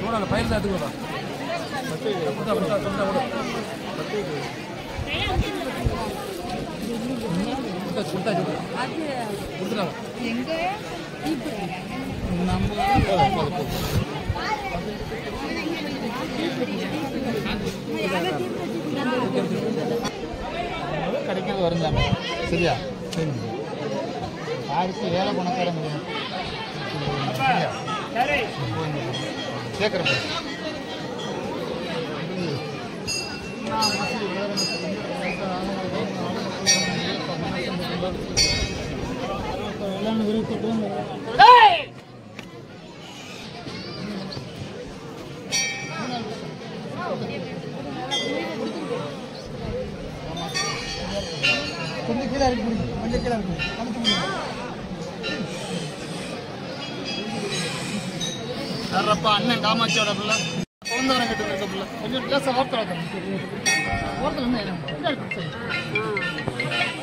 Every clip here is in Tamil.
கூட அந்த பயிர் தான் எடுத்துக்கலாம் கொடுத்தா கொடுத்தா கொடுத்தா கூட கொடுத்தா கொடுத்தா கொடுத்துட்டாங்க கிடைக்கிறது வருந்தாங்க சரியா யாருக்கு ஏழை பணக்கார முடியும் சரியா கேட்குறேன் எல்லாம் விருப்பப்பட்டு கொஞ்சம் கீழே இருக்கு பிடிக்கும் கொஞ்சம் கீழே இருக்கு கணக்கு யாரப்பா அண்ணன் காமாட்சியோட பிள்ளை குழந்தைவரம் கட்டு இருக்க பிள்ளை கொஞ்சம் லேசாக ஓரத்தில் வைக்கணும் ஓரத்தில் இருந்து என்ன பின்னாடி இருக்கு, சரி.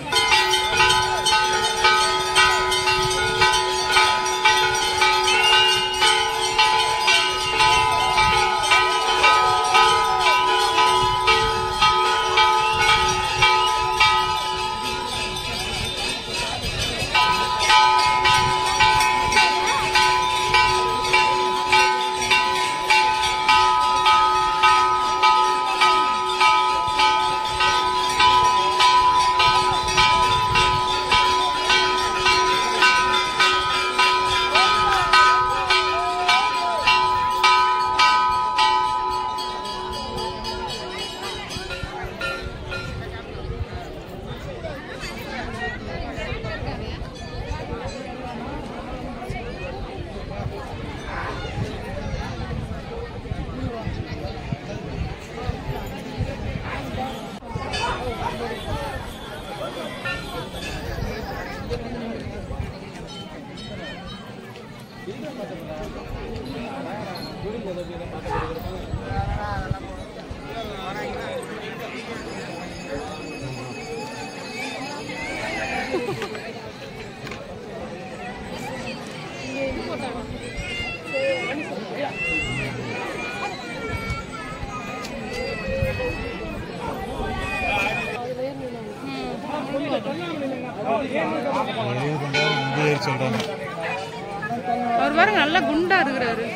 சொல்றாங்க அவர் பாருங்க நல்லா குண்டா இருக்கிறாரு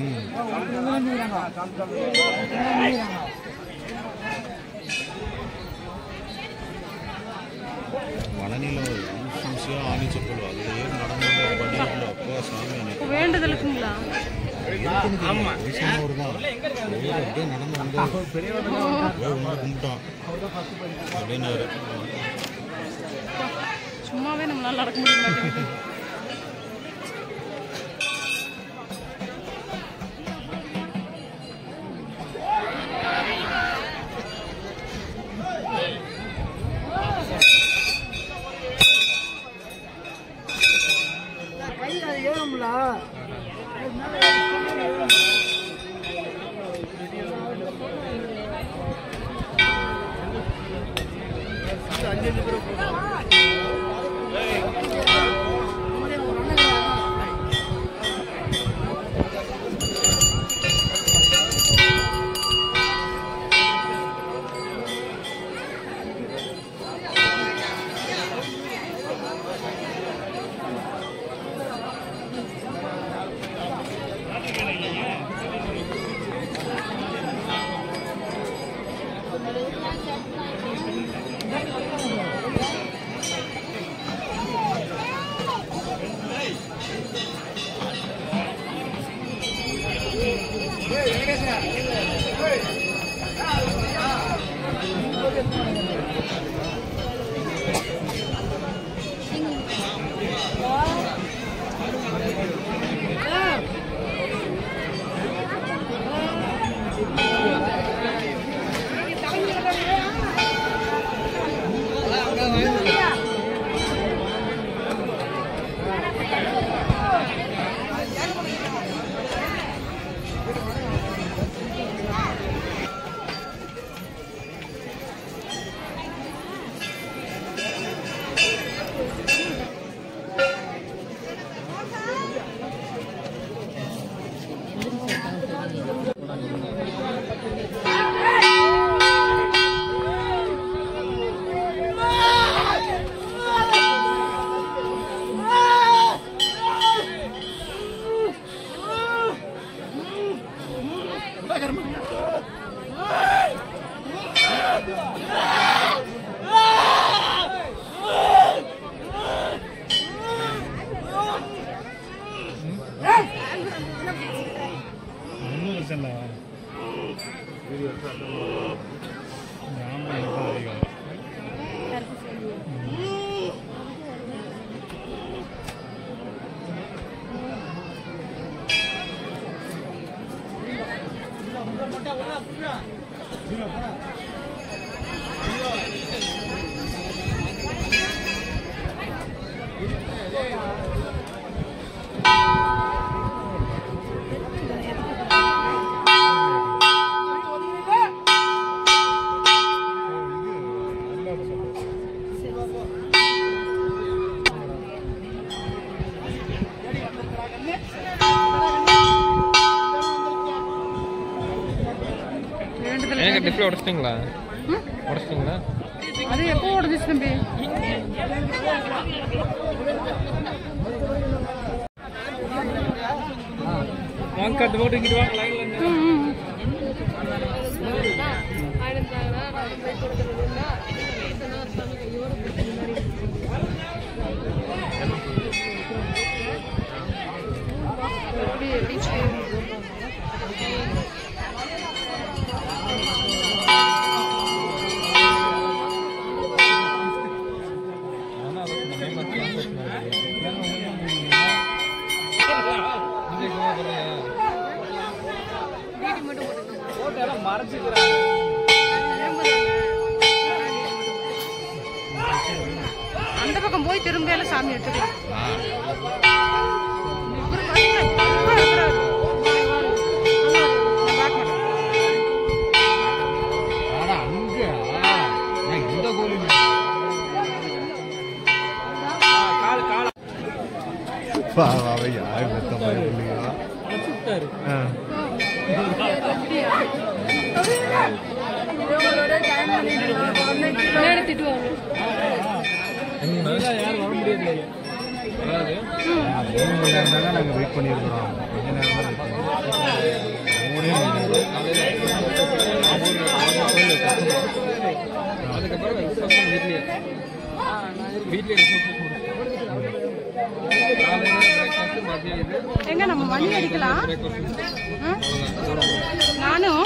மனநில சூசியா ஆணி செப்பல் அதுலயே நடந்து பண்ணிடல அப்பா சாமி அன்னைக்கு வேண்டுதலுக்குங்களா வயசானவர் தான் அவர் அப்படியே நடந்து வந்து வேகமாக கும்பிட்டான் அப்படின்னாரு சும்மாவே நம்மளால நடக்க முடிய மாட்டேங்குது ஒன்றும் பிரச்சனை இல்லை ஆமாம் எனக்கு அதிகம் வேண்டுதல் ஏங்க டிஸ்பிளே உடச்சிட்டிங்களா உடச்சிட்டிங்களா அது எப்போ உடஞ்சிச்சு தம்பி வாங்க கட்டு போட்டு இங்கிட்டு வாங்க லைன்ல ம், ம். எப்படி எப்படி ஆனா அது நம்ம மேம்படுத்தி நீங்க சும்மா போறியா அந்த பக்கம் போய் திரும்ப சாமி எடுத்துக்கலாம் இவரு பாத்தீங்களா, இப்ப இருக்கிறாரு. நான் பார்க்க மாட்டேன். ஆனா அங்க நான் இந்த கோயில் பாவை யார் பெத்த மாதிரி பிள்ளைங்களா பின்னாடி திட்டுவாங்க யாரும் வர முடியாது வராது மூணு மணி நேரம் தானே நாங்கள் வெயிட் பண்ணியிருக்கிறோம் கொஞ்ச நேரம் தான் வெயிட் பண்ணியிருக்கோம் மூணே மணி நேரம் அதுக்கப்புறம் ரிசப்ஷன் வீட்லயே வீட்லயே ரிசப்ஷன் காலையில பிரேக்ஃபாஸ்ட் மதியம் இது எங்க நம்ம மணி அடிக்கலாம் பிரேக்ஃபாஸ்ட் ஆ? நானும்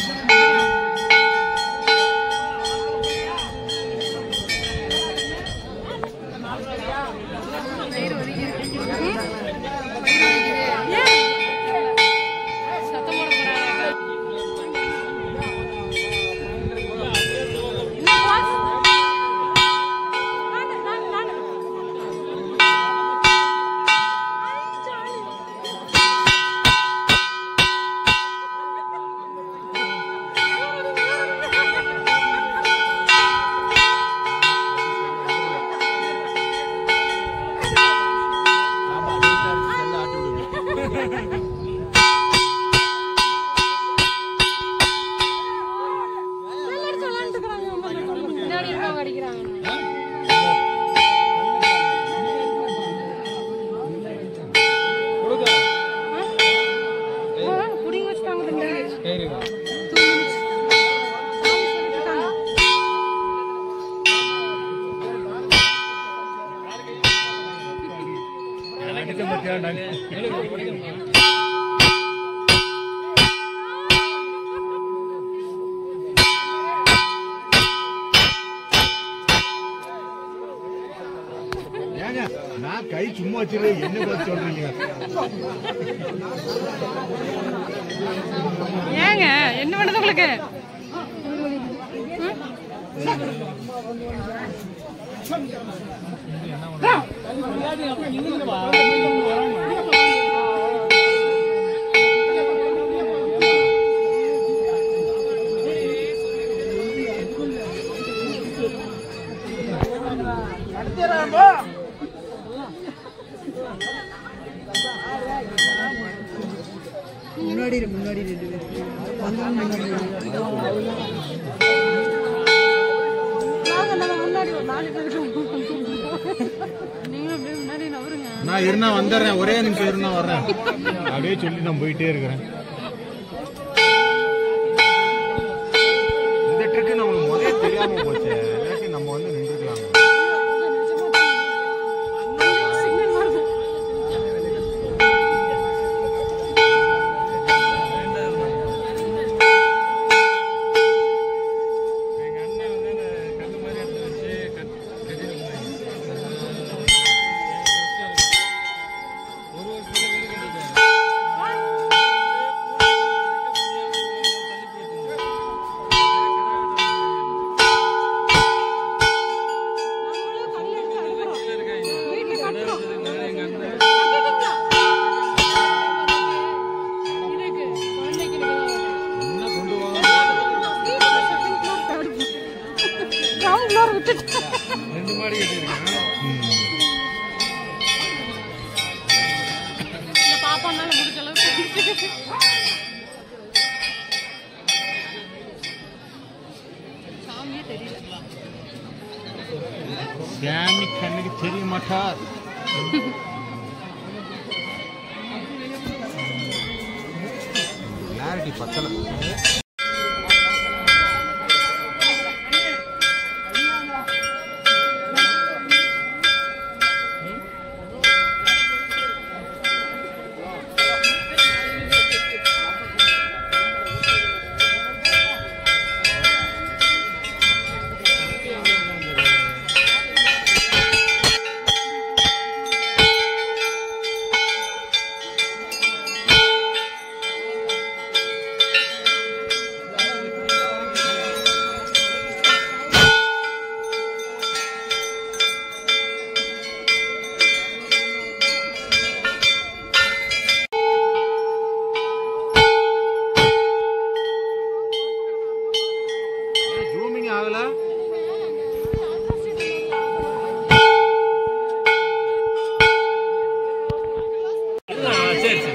சத்தம் போட போறாங்க பின்னாடி இருக்கவங்க அடிக்கிறாங்க கொடுக்க புடிங்க வச்சுட்டாங்க தம்பி சரிங்க அடிச்ச பத்தியா நாங்கள் ஏங்க நான் கை சும்மா வச்சிருக்கேன் என்ன பார்த்து சொல்றீங்க ஏங்க என்ன பண்ணுது உங்களுக்கு முன்னாடி இரு, முன்னாடி ரெண்டு பேர் வந்தவங்க முன்னாடி இரு. வாங்க நம்ம முன்னாடி ஒரு நாலு பேர் நீங்களும் அப்படியே முன்னாடி நவருங்க நான் இருந்தா வந்துடுறேன் ஒரே நிமிஷம் இருந்தா வர்றேன் அப்படியே சொல்லி நான் போயிட்டே இருக்கிறேன் விட்டுட்டேன் ரெண்டு மாடி கட்டியிருக்கேன் இந்த பாப்பானால முடிஞ்ச அளவுக்கு சாமியே தெரியல சாமி கண்ணுக்கு தெரிய மாட்டார் கிளாரிட்டி பத்தல ஜூமிங் ஆகல சரி சரி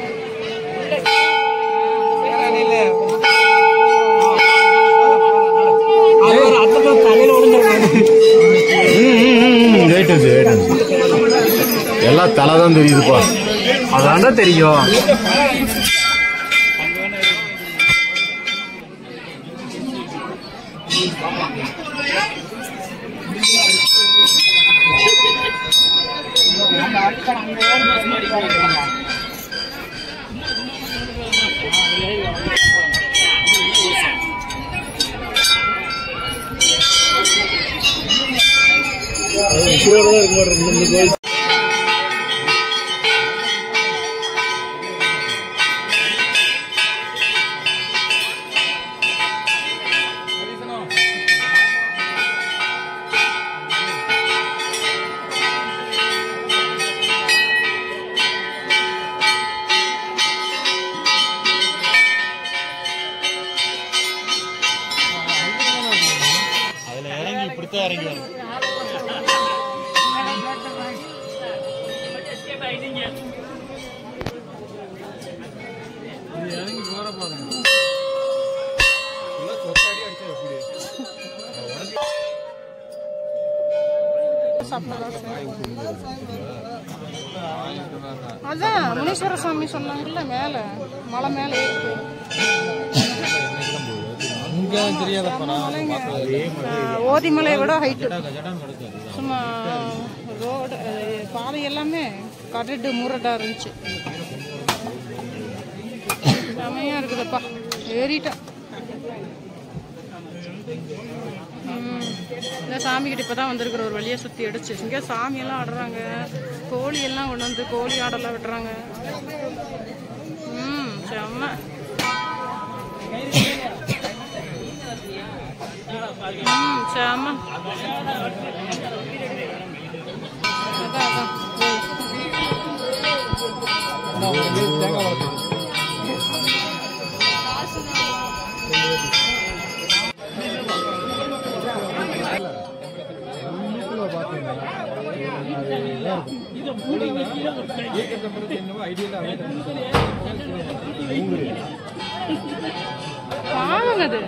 ரைட் வந்து ரைட் வந்து எல்லாம் தலை தான் தெரியுதுப்பா அதான்டா தெரியும் அதுல இறங்கி இப்படித்தான் இறங்கி வரும் இறங்கி போற பாருங்க அதான் முனீஸ்வர சாமி சொன்னாங்கல்ல மேல மலை மேல இருக்கு இங்க தெரியாதப்பா ஆஹ், ஓதிமலையை விட ஹைட்டு சும்மா ரோடு பாதை எல்லாமே கரடு முரடா இருந்துச்சு செமையா இருக்குதுப்பா ஏறிட்டேன் ம். இந்த சாமி கிட்ட இப்பதான் வந்திருக்கிற ஒரு வழியா சுத்தி அடிச்சு இங்க சாமி எல்லாம் ஆடுறாங்க கோழி எல்லாம் கொண்டு வந்து கோழி ஆடெல்லாம் விடுறாங்க ம் செம்ம ம் செம்ம அதான் அதான் ஏய். தேங்காய் வளர்த்து பாவங்க அது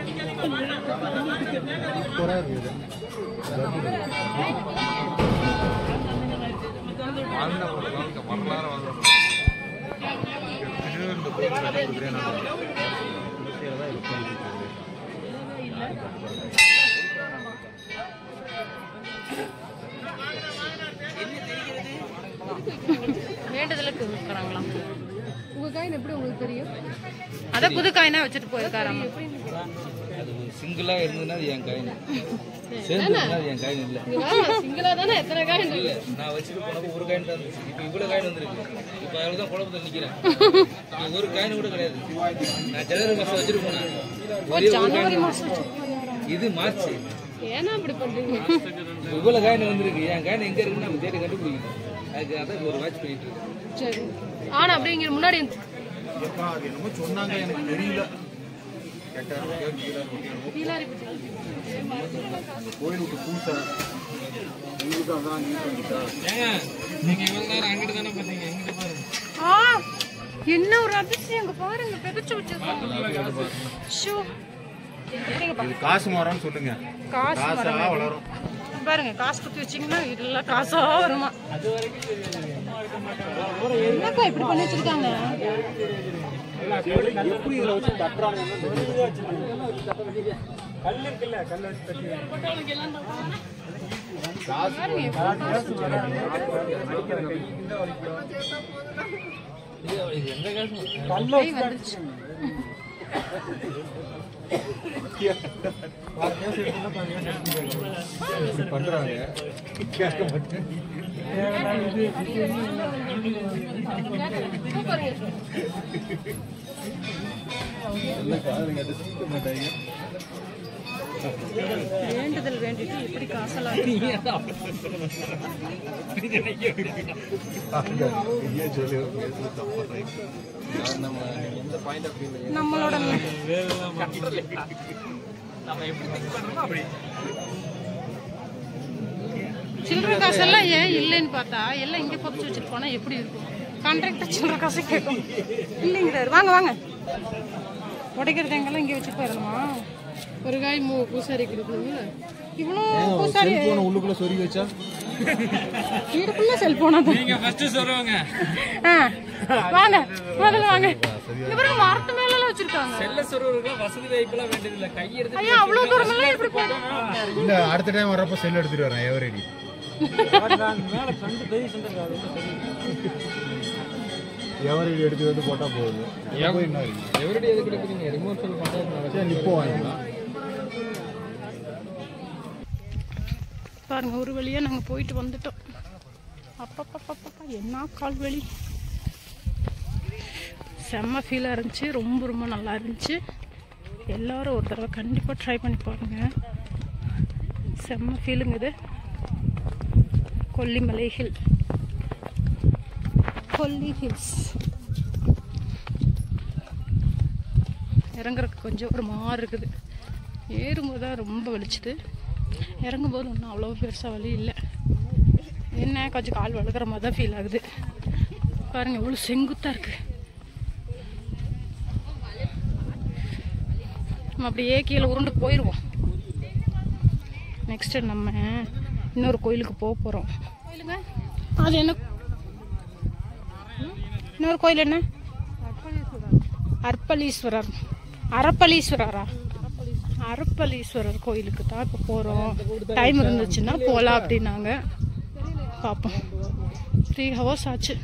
வேண்டுதலுக்கு இருக்கிறாங்களாம் உங்க காயின் எப்படி உங்களுக்கு தெரியும் அத புது காயினா வச்சுட்டு போயிருக்காராமா அது சிங்கிளா இருந்ததுன்னா அது என் காயின் சேர்ந்து அது என் காயின் இல்ல சிங்கிளா தானே எத்தனை காயின் இல்ல நான் வச்சுட்டு போனப்போ ஒரு காயின் தான் இருந்துச்சு இப்போ இவ்வளவு காயின் வந்திருக்கு இப்போ அதில் தான் குழப்பத்தில் நிக்கிறேன் இப்போ ஒரு காயின் கூட கிடையாது நான் ஜனவரி மாசம் வச்சுட்டு போனேன் ஒரே ஒரு ஜனவரி காயின் மாசம் இது மார்ச் ஏன்னா அப்படி பண்றீங்க இப்போ இவ்வளவு காயின் வந்திருக்கு என் காயின் எங்க இருக்குன்னு நம்ம தேடி கண்டுபிடிக்கணும் அதுக்கு அதான் இப்போ ஒரு வாட்ச் பண்ணிட்டு இருக்கேன் சரி ஆனா அப்படிங்கிற முன்னாடி எப்பா அது என்னமோ சொன்னாங்க எனக்கு தெரியல கீழாரிப்பட்டி கோயிலுக்கு பூசை உங்களுக்கு அதான் நீங்க வந்துட்டா ஏங்க நீங்க இவ்வளவு நேரம் அங்கிட்டு தானே பார்த்தீங்க எங்கிட்ட பாருங்க ஆ என்ன ஒரு அதிசயம் அங்க பாருங்க பெருச்சு வச்சிருக்காங்க ஷோ இது காசு மரம்னு சொல்லுங்க காசு காசா மரம் வளரும் பாருங்க காசு குத்தி வச்சீங்கன்னா இதெல்லாம் காசா வருமா என்னக்கா இப்படி பண்ணி வச்சிருக்காங்க எப்படி இதில் வச்சு தட்டுறாங்கன்னு பாருங்க கை வந்துருச்சு பண்றாங்க கேட்க மாட்டேன் வேண்டுதல் வேண்டிட்டு எப்படி காசெல்லாம் சொல்லி நம்மளோட சில்லறை காசெல்லாம் ஏன் இல்லைன்னு பார்த்தா எல்லாம் இங்கே பொறிச்சு வச்சுட்டு போனா எப்படி இருக்கும் கான்ட்ராக்டர் சில்லறை காசு கேட்கும் இல்லைங்கிறாரு வாங்க வாங்க உடைக்கிற தேங்கெல்லாம் இங்கே வச்சுட்டு போயிடணுமா ஒரு காய் மூ பூசாரி கொடுக்கணும்ல இவ்வளோ பூசாரி உள்ளுக்குள்ள சொருகி வச்சா வீடுக்குள்ள செல்போனா தான் நீங்க ஃபர்ஸ்ட் சொல்லுவாங்க ஆ, வாங்க முதல்ல வாங்க இங்க பாருங்க மரத்து மேல எல்லாம் வச்சிருக்காங்க செல்ல சொல்றவங்களுக்கு வசதி வாய்ப்பெல்லாம் வேண்டியதில்லை கை எடுத்து ஐயா அவ்வளவு தூரம் எல்லாம் எப்படி போகும் இல்ல அடுத்த டைம் வர்றப்ப செல் எடுத்துட்டு வரேன் எவரடி எவரடி எடுத்து வந்து போட்டா போகுது போய் என்ன இருக்கு? எவரடி எதுக்கு எடுக்கிறீங்க ரிமோட் செல் பண்றது சரி இப்போ வாங்கிக்கலாம் பாருங்க ஒரு வழியா நாங்க போயிட்டு வந்துட்டோம் அப்பப்பப்பப்பா என்ன கால் வலி செம்ம ஃபீலாக இருந்துச்சு ரொம்ப ரொம்ப நல்லா இருந்துச்சு எல்லாரும் ஒரு தடவை கண்டிப்பாக ட்ரை பண்ணி பாருங்க செம்ம ஃபீலுங்க இது கொல்லிமலை ஹில் கொல்லி ஹில்ஸ் இறங்குறதுக்கு கொஞ்சம் ஒரு மாறு இருக்குது ஏறும்போது தான் ரொம்ப வலிச்சுது இறங்கும்போது ஒன்றும் அவ்வளோ பெருசாக வலி இல்லை என்ன கொஞ்சம் கால் வழுக்கிற மாதிரி தான் ஃபீல் ஆகுது பாருங்க எவ்வளோ செங்குத்தாக இருக்கு நம்ம அப்படியே கீழே உருண்டு போயிடுவோம் நெக்ஸ்ட் நம்ம இன்னொரு கோயிலுக்கு போக போகிறோம் கோயிலுங்க அது என்ன ம்? இன்னொரு கோயில் என்ன அர்ப்பலீஸ்வரர் அரப்பலீஸ்வரரா அரப்பலீஸ்வரர் கோயிலுக்கு தான் இப்போ போகிறோம் டைம் இருந்துச்சுன்னா போகலாம் அப்படின்னாங்க பார்ப்போம் த்ரீ ஹவர்ஸ் ஆச்சு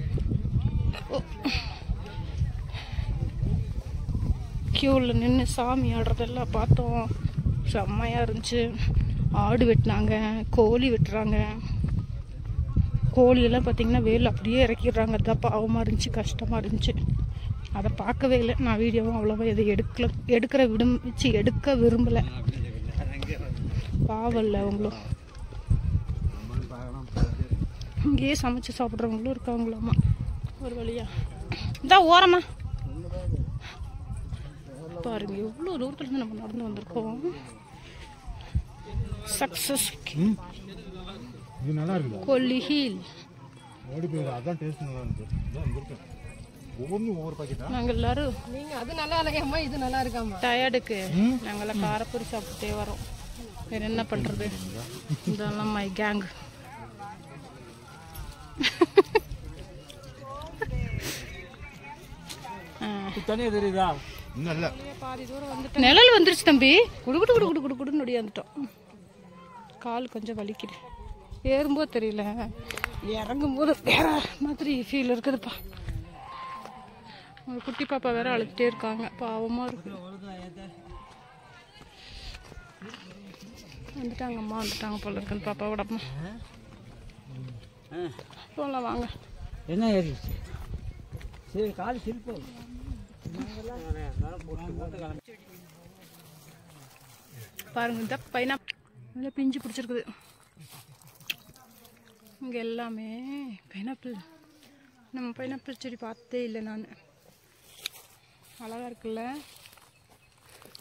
க்யூவில் நின்று சாமி ஆடுறதெல்லாம் பார்த்தோம் செம்மையாக இருந்துச்சு ஆடு வெட்டினாங்க கோழி வெட்டுறாங்க கோழியெல்லாம் பார்த்தீங்கன்னா வேல் அப்படியே இறக்கிடுறாங்க அதுதான் பாவமாக இருந்துச்சு கஷ்டமாக இருந்துச்சு அதை பார்க்கவே இல்லை நான் வீடியோவும் அவ்வளோவா எதை எடுக்கல எடுக்கிற விடும் வச்சு எடுக்க விரும்பலை பாவம் இல்லை அவங்களும் இங்கேயே சமைச்சு சாப்பிட்றவங்களும் இருக்காங்களாமா ஒரு வழியா இதான் ஓரமா பாருங்க எவ்வளோ தூரத்துல இருந்து நம்ம நடந்து வந்திருக்கோம் சக்சஸ் இது நல்லா இருக்குதா கொல்லி ஹீல் ஓடி போயிடு அதான் டேஸ்ட் நல்லா இருந்துச்சு இதான் இங்க இருக்கு ஒவ்வொன்றும் ஒவ்வொரு பாக்கெட்டா நாங்கள் எல்லாரும் நீங்க அது நல்லா இல்லையாம்மா இது நல்லா இருக்காமா டயர்டுக்கு நாங்கெல்லாம் காரப்பொரி சாப்பிட்டே வரோம் வேற என்ன பண்றது இதெல்லாம் மை கேங் தனியா தெரியுதா இன்னும் இல்லை நிழல் வந்துருச்சு தம்பி குடு குடு குடு குடு குடு குடுன்னு ஒடியாந்துட்டோம் கால் கொஞ்சம் வலிக்குது ஏறும்போது தெரியல இறங்கும்போது வேற மாதிரி ஃபீல் இருக்குதுப்பா ஒரு குட்டி பாப்பா வேற அழுதுட்டே இருக்காங்க பாவமா இருக்கு வந்துட்டாங்க அம்மா வந்துட்டாங்க போல இருக்குன்னு பாப்பாவோட அம்மா போகலாம் வாங்க என்ன ஏறிடுச்சு சரி கால் சிரிப்போம் பாருங்க இந்த பைனா நல்லா பிஞ்சு பிடிச்சிருக்குது இங்கே எல்லாமே பைனாப்பிள் நம்ம பைனாப்பிள் செடி பார்த்தே இல்லை நான் அழகா இருக்குல்ல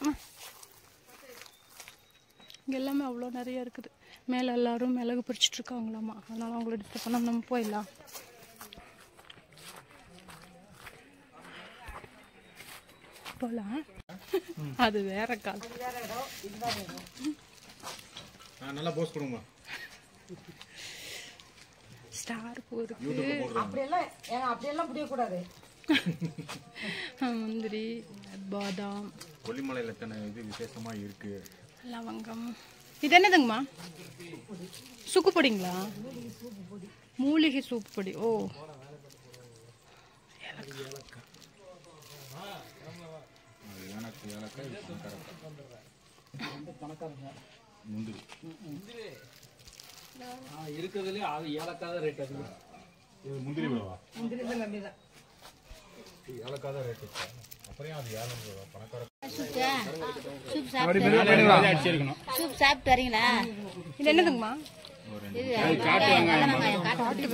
இங்கே எல்லாமே அவ்வளோ நிறைய இருக்குது மேலே எல்லாரும் மிளகு பறிச்சிட்டு இருக்காங்களாமா அதனால அவங்கள டிஸ்டர்ப் பண்ணாம நம்ம போயிடலாம் போகலாம் அது வேற கால் ஆ, நல்லா போஸ்ட் கொடுங்கம்மா ஸ்டார் பூ இருக்கு அப்படியெல்லாம் ஏங்க அப்படியெல்லாம் முடியக்கூடாது முந்திரி பாதாம் கொல்லிமலையில் எத்தனை இது விசேஷமா இருக்கு லவங்கம் இது என்னதுங்கம்மா சுக்கு பொடிங்களா மூலிகை சூப்பு பொடி ஓ அது ஏலக்காய் ஏலக்காய் இது பணக்காரக்காய். முந்திரி இருக்கிறதுலே அது ஏலக்காத ரேட் அதிகம் இது முந்திரி விழவா முந்திரி தான் கம்மி தான் ஏலக்காய் தான் ரேட்டு அப்புறம் ஏன் அது ஏலம் விழவா பணக்கார சூப் சாப்பிட்டு சூப் சாப்பிட்டு வரீங்களா இது என்னதுங்கம்மா இது வெள்ளை வெங்காயம் காட்டு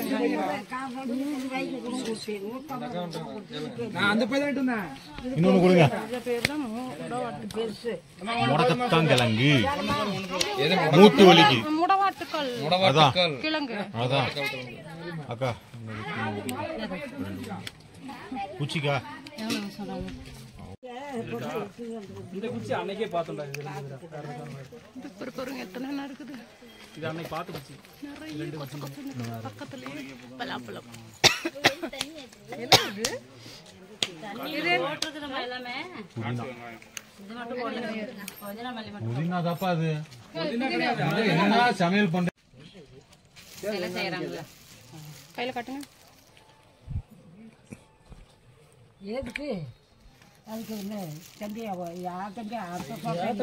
இன்னொன்று கொடுங்க இந்த பேர் தான் முடவாட்டு பெருசு முடக்கத்தாங்கிழங்கு மூட்டு வலிக்கு முடவாட்டுக்கல் அதான் கிழங்கு அதான் அக்கா பூச்சிக்கா இந்த குச்சி அன்னைக்கே பார்த்தோம்டா இது ரெண்டு பேரும். வேற எதுவும் இல்லை. இது பாரு பாருங்க எத்தனை என்ன இருக்குது இது அன்னைக்கு பார்த்த குச்சி நிறைய கொத்து கொத்துன்னு இருக்கு. பக்கத்துலயே பலாப்பழம் புதினா தாப்பா அது என்ன சமையல் பண்ற கையில காட்டுங்க எதுக்கு அதுக்கு என்ன தம்பி அவ யார் தம்பி அடுத்த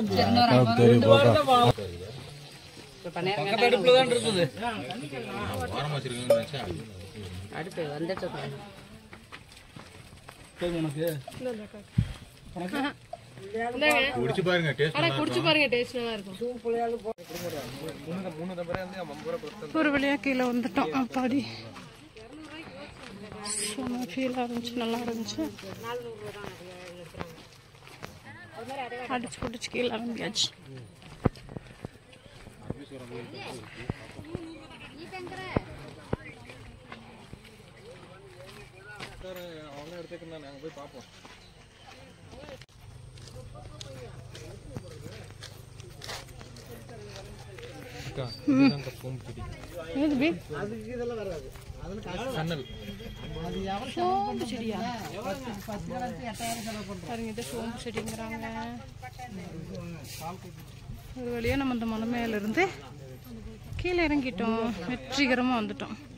பக்கத்து அடுப்புல தான் இருக்குது வாரம் வச்சிருக்கீங்கன்னு நினைச்சா போதும் உனக்கு குடிச்சு பாருங்க டேஸ்ட் ஆனா குடிச்சு பாருங்க டேஸ்ட் நல்லா இருக்கும் ஒரு வழியா கீழே வந்துட்டோம் அப்பாடி செம ஃபீலாக இருந்துச்சு நல்லா இருந்துச்சு அடிச்சு பிடிச்சி கீழே இறங்கியாச்சு ஏது பி சோம்பு செடியா பாருங்க இது சோம்பு செடிங்கிறாங்க ஒரு வழியா நம்ம இந்த மலை மேல இருந்து கீழே இறங்கிட்டோம் வெற்றிகரமா வந்துட்டோம்